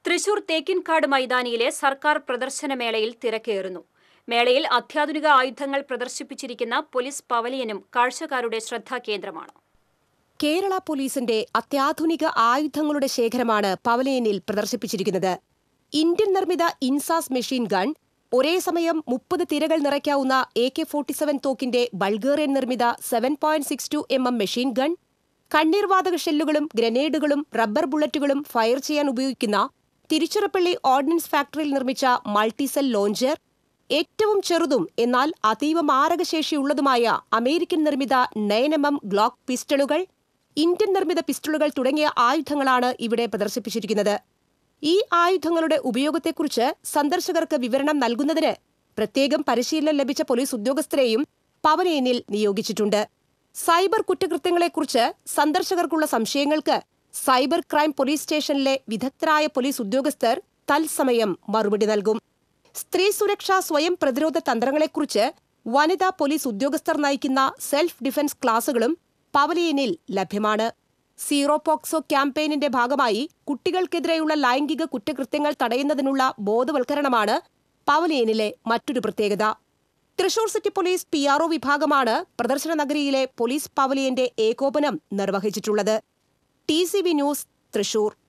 തൃശൂർ തേക്കിൻകാട് മൈതാനിയിലെ സർക്കാർ പ്രദർശനമേളയിൽ തിരക്കേറുന്നു മേളയിൽ അത്യാധുനിക ആയുധങ്ങൾ പ്രദർശിപ്പിച്ചിരിക്കുന്ന പോലീസ് പവലിയനും കാഴ്ചക്കാരുടെ ശ്രദ്ധാകേന്ദ്രമാണ് കേരള പോലീസിന്റെ അത്യാധുനിക ആയുധങ്ങളുടെ ശേഖരമാണ് പവലിയനിൽ പ്രദർശിപ്പിച്ചിരിക്കുന്നത് ഇന്ത്യൻ നിർമ്മിത ഇൻസാസ് മെഷീൻ ഗൺ ഒരേ സമയം മുപ്പത് തിരകൾ നിറയ്ക്കാവുന്ന എ കെ ഫോർട്ടി സെവൻ തോക്കിന്റെ ബൾഗേറിയൻ നിർമ്മിത seven point six two M M machine gun കണ്ണീർവാതക ഷെല്ലുകളും ഗ്രനേഡുകളും റബ്ബർ ബുള്ളറ്റുകളും ഫയർ ചെയ്യാൻ ഉപയോഗിക്കുന്ന തിരുച്ചിറപ്പള്ളി ഓർഡിനൻസ് ഫാക്ടറിയിൽ നിർമ്മിച്ച മൾട്ടിസെൽ ലോഞ്ചർ ഏറ്റവും ചെറുതും എന്നാൽ അതീവ മാരകശേഷിയുള്ളതുമായ അമേരിക്കൻ നിർമ്മിത നയൻ എം എം ഗ്ലോക്ക് പിസ്റ്റളുകൾ ഇന്ത്യൻ നിർമ്മിത പിസ്റ്റളുകൾ തുടങ്ങിയ ആയുധങ്ങളാണ് ഇവിടെ പ്രദർശിപ്പിച്ചിരിക്കുന്നത് ഈ ആയുധങ്ങളുടെ ഉപയോഗത്തെക്കുറിച്ച് സന്ദർശകർക്ക് വിവരണം നൽകുന്നതിന് പ്രത്യേകം പരിശീലനം ലഭിച്ച പോലീസ് ഉദ്യോഗസ്ഥരെയും പവനേനിൽ നിയോഗിച്ചിട്ടുണ്ട് സൈബർ കുറ്റകൃത്യങ്ങളെക്കുറിച്ച് സന്ദർശകർക്കുള്ള സംശയങ്ങൾക്ക് സൈബർ ക്രൈം പോലീസ് സ്റ്റേഷനിലെ വിദഗ്ധരായ പോലീസ് ഉദ്യോഗസ്ഥർ തത്സമയം മറുപടി നൽകും സ്ത്രീ സുരക്ഷാ സ്വയം പ്രതിരോധ തന്ത്രങ്ങളെക്കുറിച്ച് വനിതാ പോലീസ് ഉദ്യോഗസ്ഥർ നയിക്കുന്ന സെൽഫ് ഡിഫൻസ് ക്ലാസുകളും പവലിയനിൽ ലഭ്യമാണ് സീറോ പോക്സോ ക്യാമ്പയിനിന്റെ ഭാഗമായി കുട്ടികൾക്കെതിരെയുള്ള ലൈംഗിക കുറ്റകൃത്യങ്ങൾ തടയുന്നതിനുള്ള ബോധവൽക്കരണമാണ് പവലിയനിലെ മറ്റൊരു പ്രത്യേകത Thrissur city police P R O വിഭാഗമാണ് പ്രദർശന നഗരിയിലെ പോലീസ് പവലിയന്റെ ഏകോപനം നിർവഹിച്ചിട്ടുള്ളത് T C V news Thrissur